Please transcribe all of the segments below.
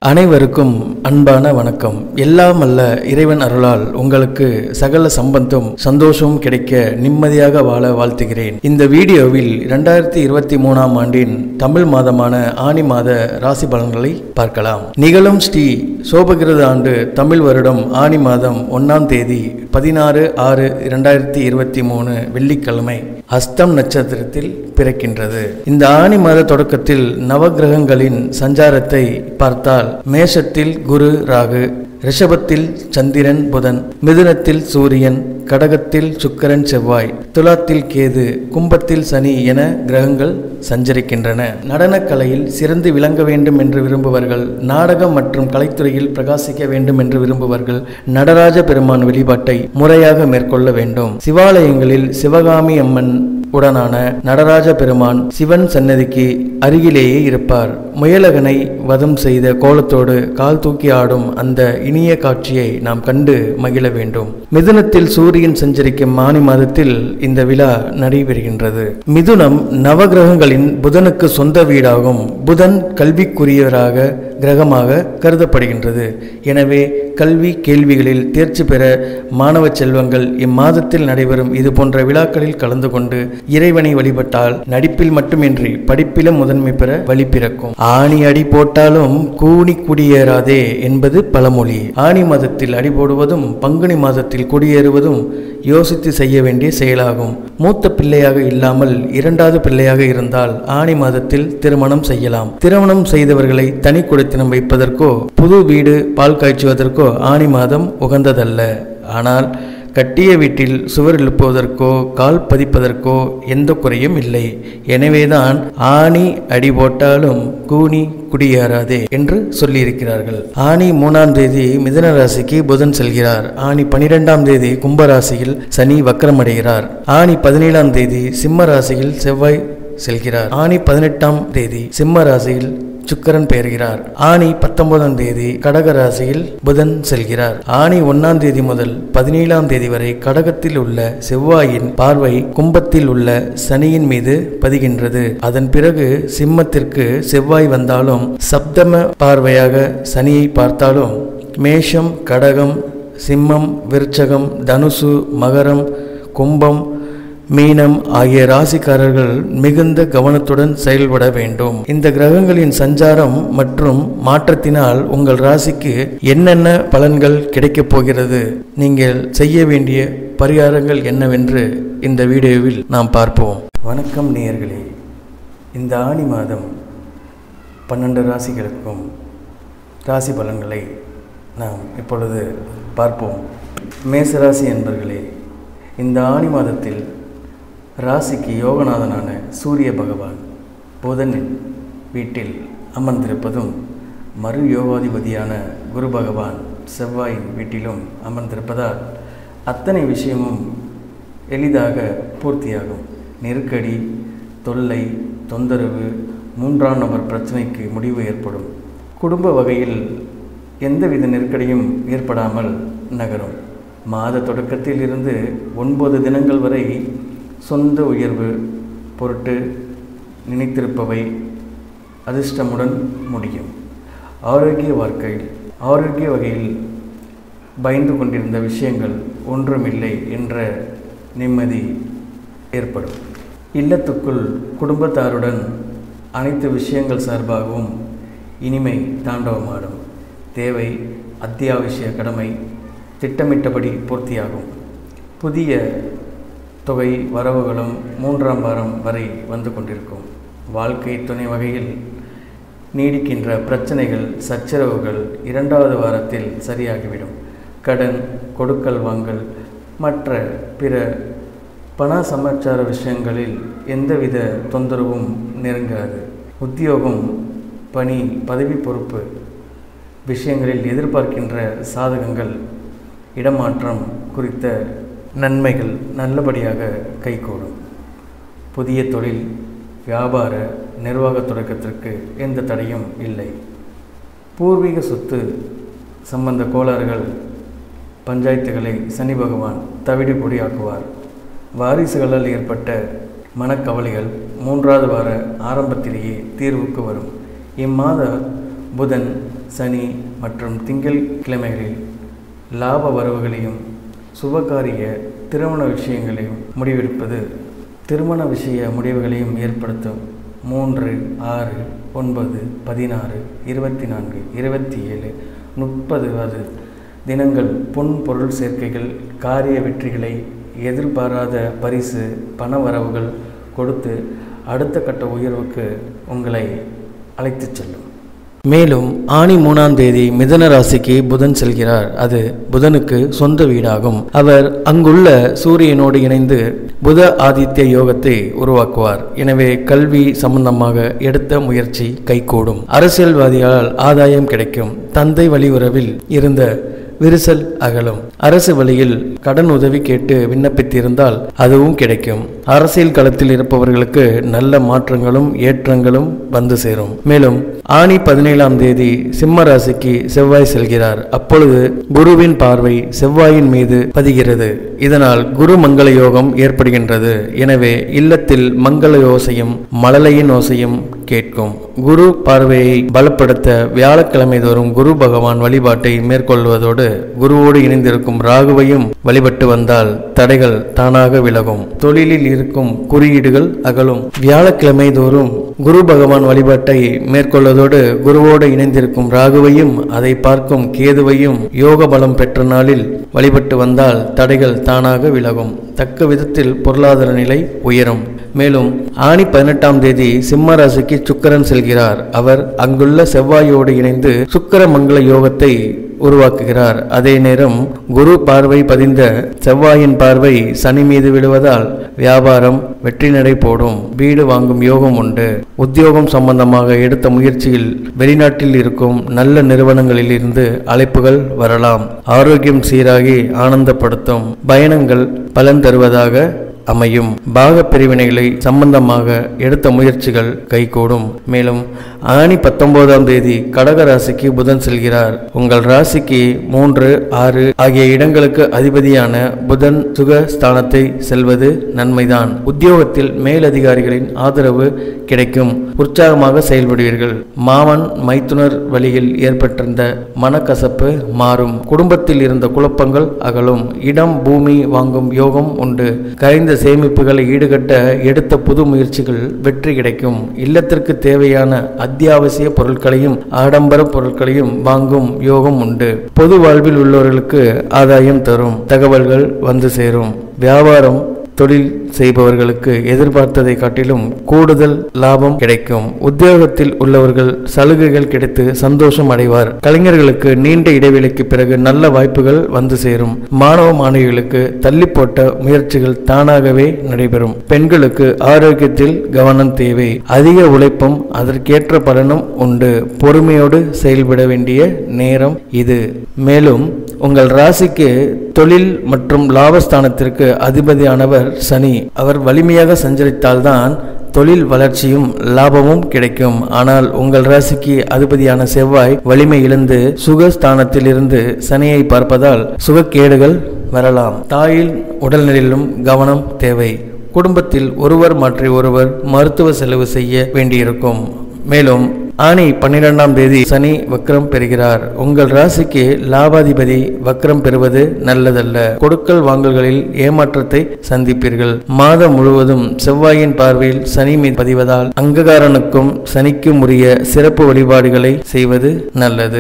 அனைவருக்கும் அன்பான வணக்கம் எல்லாம் அல்ல இறைவன் அருளால் உங்களுக்கு சகல சம்பந்தம் சந்தோஷமும் கிடைக்க நிம்மதியாக வாழ வாழ்த்துகிறேன் இந்த வீடியோவில் இரண்டாயிரத்தி இருபத்தி மூணாம் ஆண்டின் தமிழ் மாதமான ஆனி மாத ராசி பலன்களை பார்க்கலாம் நிகழும் ஸ்ரீ சோபகிருத ஆண்டு தமிழ் வருடம் ஆனி மாதம் ஒன்னாம் தேதி பதினாறு ஆறு இரண்டாயிரத்தி இருபத்தி மூணு வெள்ளிக்கிழமை அஸ்தம் நட்சத்திரத்தில் பிறக்கின்றது இந்த ஆனி மாத தொடக்கத்தில் நவகிரகங்களின் சஞ்சாரத்தை பார்த்தால் மேஷத்தில் குரு ராகு ரிஷபத்தில் சந்திரன் புதன் மிதுனத்தில் சூரியன் கடகத்தில் சுக்கிரன் செவ்வாய் துலாத்தில் கேது கும்பத்தில் சனி என கிரகங்கள் சஞ்சரிக்கின்றன நடனக்கலையில் சிறந்து விளங்க வேண்டும் என்று விரும்புவர்கள் நாடகம் மற்றும் கலைத்துறையில் பிரகாசிக்க வேண்டும் என்று விரும்புவர்கள் நடராஜ பெருமான் வழிபாட்டை முறையாக மேற்கொள்ள வேண்டும் சிவாலயங்களில் சிவகாமி அம்மன் உடனான நடராஜ பெருமான் சிவன் சன்னதிக்கு அருகிலேயே இருப்பார் முயலகனை வதம் செய்த கோலத்தோடு கால் தூக்கி ஆடும் அந்த இனிய காட்சியை நாம் கண்டு மகிழ வேண்டும் மிதுனத்தில் சூரியன் சஞ்சரிக்கும் ஆனி மாதத்தில் இந்த விழா நடைபெறுகின்றது மிதுனம் நவகிரகங்களின் புதனுக்கு சொந்த வீடாகும் புதன் கல்விக்குரியவராக கிரகமாக கருதப்படுகின்றது எனவே கல்வி கேள்விகளில் தேர்ச்சி பெற மாணவ செல்வங்கள் இம்மாதத்தில் நடைபெறும் இது போன்ற விழாக்களில் கலந்து கொண்டு இறைவனை வழிபட்டால் நடிப்பில் மட்டுமின்றி படிப்பிலும் முதன்மை பெற வழி பிறக்கும் ஆணி அடி போட்டாலும் கூணி குடியேறாதே என்பது பழமொழி ஆணி மாதத்தில் அடி போடுவதும் பங்குனி மாதத்தில் குடியேறுவதும் யோசித்து செய்ய வேண்டிய செயலாகும் மூத்த பிள்ளையாக இல்லாமல் இரண்டாவது பிள்ளையாக இருந்தால் ஆணி மாதத்தில் திருமணம் செய்யலாம் திருமணம் செய்தவர்களை தனி குடித்தனம் வைப்பதற்கோ புது வீடு பால் காய்ச்சுவதற்கோ ஆணி மாதம் உகந்ததல்ல ஆனால் கட்டிய வீட்டில் சுவர் எழுப்புவதற்கோ கால் பதிப்பதற்கோ எந்த குறையும் இல்லை எனவேதான் ஆணி அடி போட்டாலும் கூனி குடியேறாதே என்று சொல்லியிருக்கிறார்கள் ஆணி மூணாம் தேதி மிதன ராசிக்கு புதன் செல்கிறார் ஆணி பனிரெண்டாம் தேதி கும்ப ராசியில் சனி வக்கரமடைகிறார் ஆணி பதினேழாம் தேதி சிம்ம ராசியில் செவ்வாய் செல்கிறார் ஆணி பதினெட்டாம் தேதி சிம்ம ராசியில் சுக்கரன் பெயர்கிறார் ஆணி பத்தொன்பதாம் தேதி கடக ராசியில் புதன் செல்கிறார் ஆணி ஒன்னாம் தேதி முதல் பதினேழாம் தேதி வரை கடகத்தில் உள்ள செவ்வாயின் பார்வை கும்பத்தில் உள்ள சனியின் மீது பதிகின்றது அதன் பிறகு சிம்மத்திற்கு செவ்வாய் வந்தாலும் சப்தம பார்வையாக சனியை பார்த்தாலும் மேஷம் கடகம் சிம்மம் விருச்சகம் தனுசு மகரம் கும்பம் மீனம் ஆகிய ராசிக்காரர்கள் மிகுந்த கவனத்துடன் செயல்பட வேண்டும் இந்த கிரகங்களின் சஞ்சாரம் மற்றும் மாற்றத்தினால் உங்கள் ராசிக்கு என்னென்ன பலன்கள் கிடைக்கப் போகிறது நீங்கள் செய்ய வேண்டிய பரிகாரங்கள் என்னவென்று இந்த வீடியோவில் நாம் பார்ப்போம் வணக்கம் நேயர்களே இந்த ஆணி மாதம் பன்னெண்டு ராசிகளுக்கும் ராசி பலன்களை நாம் இப்பொழுது பார்ப்போம் மேசராசி என்பர்களே இந்த ஆணி மாதத்தில் ராசிக்கு யோகநாதனான சூரிய பகவான் புதனின் வீட்டில் அமர்ந்திருப்பதும் மறு யோகாதிபதியான குரு பகவான் செவ்வாயின் வீட்டிலும் அமர்ந்திருப்பதால் அத்தனை விஷயமும் எளிதாக பூர்த்தியாகும் நெருக்கடி தொல்லை தொந்தரவு மூன்றாம் நபர் பிரச்சனைக்கு முடிவு ஏற்படும் குடும்ப வகையில் எந்தவித நெருக்கடியும் ஏற்படாமல் நகரும் மாத தொடக்கத்தில் இருந்து ஒன்பது தினங்கள் வரை சொந்த உயர்வு பொருட்டு நினைத்திருப்பவை அதிர்ஷ்டமுடன் முடியும் ஆரோக்கிய வாழ்க்கையில் ஆரோக்கிய வகையில் பயந்து கொண்டிருந்த விஷயங்கள் ஒன்றுமில்லை என்ற நிம்மதி ஏற்படும் இல்லத்துக்குள் குடும்பத்தாருடன் அனைத்து விஷயங்கள் சார்பாகவும் இனிமை தாண்டவமாடும் தேவை அத்தியாவசிய கடமை திட்டமிட்டபடி பூர்த்தியாகும் புதிய தொகை வரவுகளும் மூன்றாம் வாரம் வரை வந்து கொண்டிருக்கும் வாழ்க்கை துணை வகையில் நீடிக்கின்ற பிரச்சனைகள் சச்சரவுகள் இரண்டாவது வாரத்தில் சரியாகிவிடும் கடன் கொடுக்கல் வாங்கல் மற்ற பிற பண சமாச்சார விஷயங்களில் எந்தவித தொந்தரவும் நெருங்காது உத்தியோகம் பணி பதவி பொறுப்பு விஷயங்களில் எதிர்பார்க்கின்ற சாதகங்கள் இடமாற்றம் குறித்த நன்மைகள் நல்லபடியாக கைகூடும் புதிய தொழில் வியாபார நிர்வாக தொடக்கத்திற்கு எந்த தடையும் இல்லை பூர்வீக சொத்து சம்பந்த கோளாறுகள் பஞ்சாயத்துகளை சனி பகவான் தவிடு பொடியாக்குவார் வாரிசுகளால் ஏற்பட்ட மனக்கவலைகள் மூன்றாவது வார ஆரம்பத்திலேயே தீர்வுக்கு வரும் இம்மாத புதன் சனி மற்றும் திங்கள் கிழமைகளில் லாப வரவுகளையும் சுபகாரிய திருமண விஷயங்களையும் முடிவெடுப்பது திருமண விஷய முடிவுகளையும் ஏற்படுத்தும் மூன்று ஆறு ஒன்பது பதினாறு இருபத்தி நான்கு இருபத்தி ஏழு முப்பது தினங்கள் பொன் பொருள் சேர்க்கைகள் காரிய வெற்றிகளை எதிர்பாராத பரிசு பண வரவுகள் கொடுத்து அடுத்த கட்ட உயர்வுக்கு உங்களை அழைத்துச் செல்லும் மேலும் ஆணி மூணாம் தேதி மிதன ராசிக்கு புதன் செல்கிறார் அது புதனுக்கு சொந்த வீடாகும் அவர் அங்குள்ள சூரியனோடு இணைந்து புத ஆதித்ய யோகத்தை உருவாக்குவார் எனவே கல்வி சம்பந்தமாக எடுத்த முயற்சி கைகூடும் அரசியல்வாதிகளால் ஆதாயம் கிடைக்கும் தந்தை வழி உறவில் இருந்த விரிசல் அகலும் அரசு வழியில் கடன் உதவி கேட்டு விண்ணப்பித்திருந்தால் அதுவும் கிடைக்கும் அரசியல் களத்தில் இருப்பவர்களுக்கு நல்ல மாற்றங்களும் ஏற்றங்களும் வந்து சேரும் மேலும் ஆணி பதினேழாம் தேதி சிம்ம ராசிக்கு செவ்வாய் செல்கிறார் அப்பொழுது குருவின் பார்வை செவ்வாயின் மீது பதிகிறது இதனால் குரு மங்கள யோகம் ஏற்படுகின்றது எனவே இல்லத்தில் மங்கள யோசையும் மழலையின் ஓசையும் கேட்கும் குரு பார்வையை பலப்படுத்த வியாழக்கிழமை தோறும் குரு பகவான் வழிபாட்டை மேற்கொள்வதோடு குருவோடு இணைந்திருக்கும் ராகுவையும் வழிபட்டு வந்தால் தடைகள் தானாக விலகும் தொழிலில் இருக்கும் குறியீடுகள் அகலும் வியாழக்கிழமை தோறும் குரு பகவான் வழிபாட்டை மேற்கொள்வதோடு குருவோடு இணைந்திருக்கும் ராகுவையும் அதை பார்க்கும் கேதுவையும் யோக பலம் பெற்ற நாளில் வழிபட்டு வந்தால் தடைகள் தானாக விலகும் தக்க விதத்தில் பொருளாதார நிலை உயரும் மேலும் ஆணி பதினெட்டாம் தேதி சிம்ம ராசிக்கு சுக்கரன் செல்கிறார் அவர் அங்குள்ள செவ்வாயோடு இணைந்து சுக்கர மங்கள யோகத்தை உருவாக்குகிறார் அதே நேரம் குரு பார்வை பதிந்த செவ்வாயின் பார்வை சனி மீது விழுவதால் வியாபாரம் வெற்றி நடை போடும் வீடு வாங்கும் யோகம் உண்டு உத்தியோகம் சம்பந்தமாக எடுத்த முயற்சியில் வெளிநாட்டில் இருக்கும் நல்ல நிறுவனங்களில் இருந்து அழைப்புகள் வரலாம் ஆரோக்கியம் சீராகி ஆனந்தப்படுத்தும் பயணங்கள் பலன் தருவதாக அமையும் பாக பிரிவினைகளை சம்பந்தமாக எடுத்த முயற்சிகள் கைகூடும் மேலும் ஆணி பத்தொன்பதாம் தேதி கடக ராசிக்கு புதன் செல்கிறார் உங்கள் ராசிக்கு மூன்று ஆறு ஆகிய இடங்களுக்கு அதிபதியான புதன் சுக ஸ்தானத்தை செல்வது நன்மைதான் உத்தியோகத்தில் மேலதிகாரிகளின் ஆதரவு கிடைக்கும் உற்சாகமாக செயல்படுவீர்கள் மாமன் மைத்துனர் வழியில் ஏற்பட்டிருந்த மனக்கசப்பு மாறும் குடும்பத்தில் இருந்த குழப்பங்கள் அகலும் இடம் பூமி வாங்கும் யோகம் உண்டு கரைந்த சேமிப்புகளை ஈடுகட்ட எடுத்த புது முயற்சிகள் வெற்றி கிடைக்கும் இல்லத்திற்கு தேவையான அத்தியாவசிய பொருட்களையும் ஆடம்பர பொருட்களையும் வாங்கும் யோகம் உண்டு பொது வாழ்வில் உள்ளவர்களுக்கு ஆதாயம் தரும் தகவல்கள் வந்து சேரும் வியாபாரம் தொழில் செய்பவர்களுக்கு எதிர்பார்த்ததை காட்டிலும் கூடுதல் லாபம் கிடைக்கும் உத்தியோகத்தில் உள்ளவர்கள் சலுகைகள் கிடைத்து சந்தோஷம் அடைவார் கலைஞர்களுக்கு நீண்ட இடைவெளிக்கு பிறகு நல்ல வாய்ப்புகள் வந்து சேரும் மாணவ மாணவிகளுக்கு தள்ளி போட்ட முயற்சிகள் தானாகவே நடைபெறும் பெண்களுக்கு ஆரோக்கியத்தில் கவனம் தேவை அதிக உழைப்பும் அதற்கேற்ற பலனும் உண்டு பொறுமையோடு செயல்பட வேண்டிய நேரம் இது மேலும் உங்கள் ராசிக்கு தொழில் மற்றும் லாபஸ்தானத்திற்கு அதிபதியானவர் சனி அவர் வலிமையாக சஞ்சரித்தால்தான் தொழில் வளர்ச்சியும் லாபமும் கிடைக்கும் ஆனால் உங்கள் ராசிக்கு அதிபதியான செவ்வாய் வலிமை இழந்து சுகஸ்தானத்தில் இருந்து சனியை பார்ப்பதால் சுகக்கேடுகள் வரலாம் தாயின் உடல்நிலையிலும் கவனம் தேவை குடும்பத்தில் ஒருவர் மாற்றி ஒருவர் மருத்துவ செலவு செய்ய வேண்டியிருக்கும் மேலும் ஆணி பன்னிரெண்டாம் தேதி சனி வக்ரம் பெறுகிறார் உங்கள் ராசிக்கு லாபாதிபதி வக்ரம் பெறுவது நல்லதல்ல கொடுக்கல் வாங்கல்களில் ஏமாற்றத்தை சந்திப்பீர்கள் மாதம் முழுவதும் செவ்வாயின் பார்வையில் சனி மீது பதிவதால் அங்ககாரனுக்கும் சனிக்கும் உரிய சிறப்பு வழிபாடுகளை செய்வது நல்லது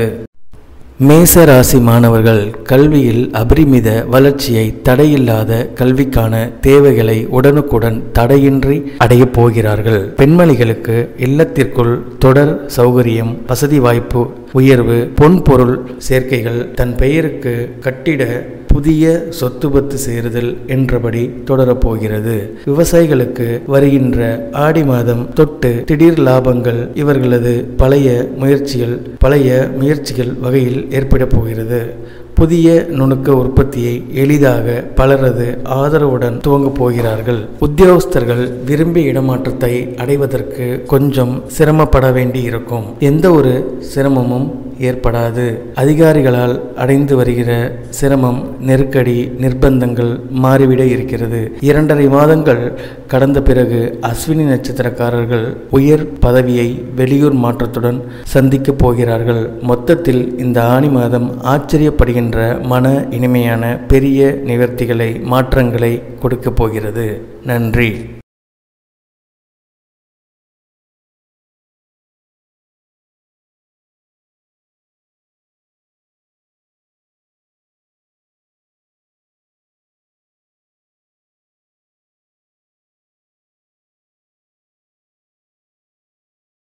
மேச ராசி மாணவர்கள் கல்வியில் அபரிமித வளர்ச்சியை தடையில்லாத கல்விக்கான தேவைகளை உடனுக்குடன் தடையின்றி அடையப் போகிறார்கள் பெண்மணிகளுக்கு இல்லத்திற்குள் தொடர் சௌகரியம் வசதி வாய்ப்பு உயர்வு பொன் பொருள் சேர்க்கைகள் தன் பெயருக்கு கட்டிட புதிய சொத்து பத்து சேருதல் என்றபடி தொடரப்போகிறது விவசாயிகளுக்கு வருகின்ற ஆடி மாதம் தொட்டு திடீர் லாபங்கள் இவர்களது பழைய முயற்சிகள் பழைய முயற்சிகள் வகையில் ஏற்பட போகிறது புதிய நுணுக்க உற்பத்தியை எளிதாக பலரது ஆதரவுடன் துவங்கப் போகிறார்கள் உத்தியோகஸ்தர்கள் விரும்பிய இடமாற்றத்தை அடைவதற்கு கொஞ்சம் சிரமப்பட வேண்டி இருக்கும் எந்த ஒரு சிரமமும் ஏற்படாது அதிகாரிகளால் அடைந்து வருகிற சிரமம் நெருக்கடி நிர்பந்தங்கள் மாறிவிட இருக்கிறது இரண்டரை மாதங்கள் கடந்த பிறகு அஸ்வினி நட்சத்திரக்காரர்கள் உயர் பதவியை வெளியூர் மாற்றத்துடன் சந்திக்கப் போகிறார்கள் மொத்தத்தில் இந்த ஆணி மாதம் ஆச்சரியப்படுகின்ற மன இனிமையான பெரிய நிவர்த்திகளை மாற்றங்களை கொடுக்கப் போகிறது நன்றி